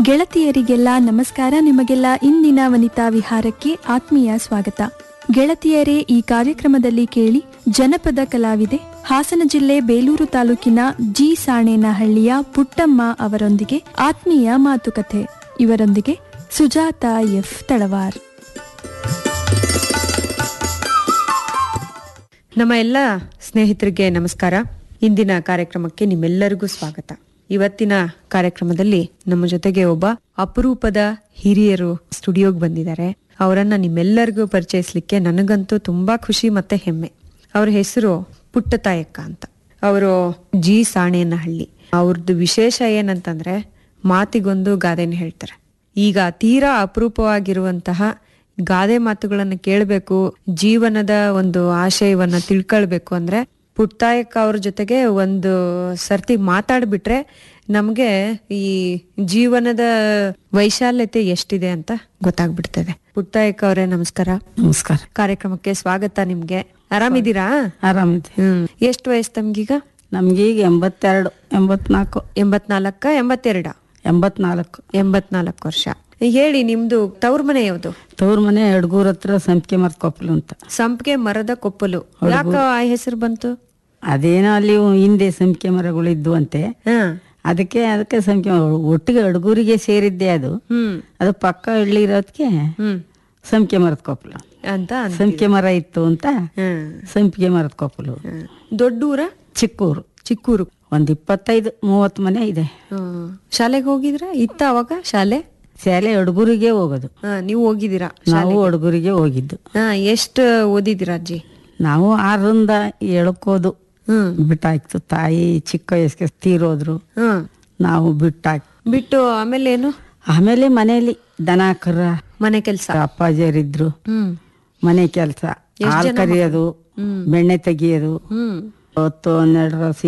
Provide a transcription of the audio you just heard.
ಗೆಳತಿಯರಿಗೆಲ್ಲ ನಮಸ್ಕಾರ ನಿಮಗೆಲ್ಲ ಇಂದಿನ ವನಿತಾ ವಿಹಾರಕ್ಕೆ ಆತ್ಮೀಯ ಸ್ವಾಗತ ಗೆಳತಿಯರೇ ಈ ಕಾರ್ಯಕ್ರಮದಲ್ಲಿ ಕೇಳಿ ಜನಪದ ಕಲಾವಿದೆ ಹಾಸನ ಜಿಲ್ಲೆ ಬೇಲೂರು ತಾಲೂಕಿನ ಜಿ ಸಾಣೇನಹಳ್ಳಿಯ ಪುಟ್ಟಮ್ಮ ಅವರೊಂದಿಗೆ ಆತ್ಮೀಯ ಮಾತುಕತೆ ಇವರೊಂದಿಗೆ ಸುಜಾತ ಎಫ್ ತಳವಾರ್ ನಮ್ಮ ಎಲ್ಲ ಸ್ನೇಹಿತರಿಗೆ ನಮಸ್ಕಾರ ಇಂದಿನ ಕಾರ್ಯಕ್ರಮಕ್ಕೆ ನಿಮ್ಮೆಲ್ಲರಿಗೂ ಸ್ವಾಗತ ಇವತ್ತಿನ ಕಾರ್ಯಕ್ರಮದಲ್ಲಿ ನಮ್ಮ ಜೊತೆಗೆ ಒಬ್ಬ ಅಪರೂಪದ ಹಿರಿಯರು ಸ್ಟುಡಿಯೋಗೆ ಬಂದಿದ್ದಾರೆ ಅವರನ್ನ ನಿಮ್ಮೆಲ್ಲರಿಗೂ ಪರಿಚಯಿಸ್ಲಿಕ್ಕೆ ನನಗಂತೂ ತುಂಬಾ ಖುಷಿ ಮತ್ತೆ ಹೆಮ್ಮೆ ಅವ್ರ ಹೆಸರು ಪುಟ್ಟತಾಯಕ್ಕ ಅಂತ ಅವರು ಜಿ ಸಾಣೇನಹಳ್ಳಿ ಅವ್ರದ್ದು ವಿಶೇಷ ಏನಂತಂದ್ರೆ ಮಾತಿಗೊಂದು ಗಾದೆನ ಹೇಳ್ತಾರೆ ಈಗ ತೀರಾ ಅಪರೂಪವಾಗಿರುವಂತಹ ಗಾದೆ ಮಾತುಗಳನ್ನ ಕೇಳಬೇಕು ಜೀವನದ ಒಂದು ಆಶಯವನ್ನ ತಿಳ್ಕೊಳ್ಬೇಕು ಅಂದ್ರೆ ಪುಟ್ಟಾಯಕ್ಕ ಅವ್ರ ಜೊತೆಗೆ ಒಂದು ಸರ್ತಿ ಮಾತಾಡ್ಬಿಟ್ರೆ ನಮ್ಗೆ ಈ ಜೀವನದ ವೈಶಾಲ್ಯತೆ ಎಷ್ಟಿದೆ ಅಂತ ಗೊತ್ತಾಗ್ಬಿಡ್ತದೆ ಪುಟ್ಟಾಯಕ್ಕ ಅವರೇ ನಮಸ್ಕಾರ ನಮಸ್ಕಾರ ಕಾರ್ಯಕ್ರಮಕ್ಕೆ ಸ್ವಾಗತ ನಿಮ್ಗೆ ಆರಾಮಿದ್ದೀರಾ ಆರಾಮಿದೆ ಹ್ಮ್ ಎಷ್ಟು ವಯಸ್ಸು ತಮ್ಗೀಗ ನಮ್ಗೆ ಈಗ ಎಂಬತ್ತೆರಡು ಎಂಬತ್ನಾಲ್ಕು ಎಂಬತ್ನಾಲ್ಕ ಎಂಬತ್ತೆರಡ ಎಂಬತ್ನಾಲ್ಕು ಎಂಬತ್ನಾಲ್ಕು ವರ್ಷ ಹೇಳಿ ನಿಮ್ದು ತವ್ರ ಮನೆ ಯಾವ್ದು ತವ್ರ ಮನೆ ಎಡ್ಗೂರ್ ಹತ್ರ ಸಂಪಿಗೆ ಮರ್ಕೊಪ್ಪಲು ಅಂತ ಸಂಪಿಗೆ ಮರದ ಕೊಪ್ಪಲು ಯಾಕ ಆ ಹೆಸರು ಬಂತು ಅದೇನೋ ಅಲ್ಲಿ ಹಿಂದೆ ಸಂಪಿಗೆ ಮರಗಳು ಇದ್ವು ಅಂತೆ ಹ ಅದಕ್ಕೆ ಅದಕ್ಕೆ ಸಂಪಿಗೆ ಮರ ಒಟ್ಟಿಗೆ ಅಡ್ಗೂರಿಗೆ ಸೇರಿದ್ದೆ ಅದು ಹ್ಮ್ ಅದು ಪಕ್ಕ ಹಳ್ಳಿ ಇರೋದಕ್ಕೆ ಹ್ಮ್ ಸಂಪಿಗೆ ಮರದ ಕೊಪ್ಪಲು ಅಂತ ಅನ್- ಸಂಪಿಗೆ ಮರ ಇತ್ತು ಅಂತ ಹ್ಮ್. ಸಂಪಿಗೆ ಮರದ ಕೊಪ್ಪಲು ಹ್ಮ್. ದೊಡ್ಡೂರ ಚಿಕ್ಕೂರು ಚಿಕ್ಕೂರು ಒಂದ್ ಇಪ್ಪತ್ತೈದು ಮೂವತ್ತು ಮನೆ ಇದೆ ಹ್ಮ್. ಶಾಲೆಗೆ ಹೋಗಿದ್ರ ಇತ್ತ ಅವಾಗ ಶಾಲೆ ಶಾಲೆ ಅಡ್ಗೂರಿಗೆ ಹೋಗೋದು ಹ, ನೀವು ಹೋಗಿದ್ದೀರಾ ನಾವು ಅಡ್ಗೂರಿಗೆ ಹೋಗಿದ್ದು ಹಾ ಎಷ್ಟು ಓದಿದ್ದೀರಾ ಅಜ್ಜಿ ನಾವು ಆರರಿಂದ ಎಳ್ಕೋದು ಹ್ಮ್ ಬಿಟ್ಟಾಯ್ತು ತಾಯಿ ಚಿಕ್ಕ ವಯಸ್ಸಿಗೆ ತೀರೋದ್ರು ಹ್ಮ್ ನಾವು ಬಿಟ್ಟಾಕ್ ಬಿಟ್ಟು ಆಮೇಲೆ ಏನು ಆಮೇಲೆ ಮನೆಯಲ್ಲಿ ದನ ಕರ ಮನೆ ಕೆಲ್ಸ ಅಪ್ಪಾಜಿಯರಿದ್ರು ಹ್ಮ್ ಮನೆ ಕೆಲಸ ಹಾಲು ಕರಿಯೋದು ಬೆಣ್ಣೆ ತೆಗಿಯೋದು ಹ್ಮ್ ಹೊತ್ತು ಹನ್ನೆರಡು ರಾಸಿ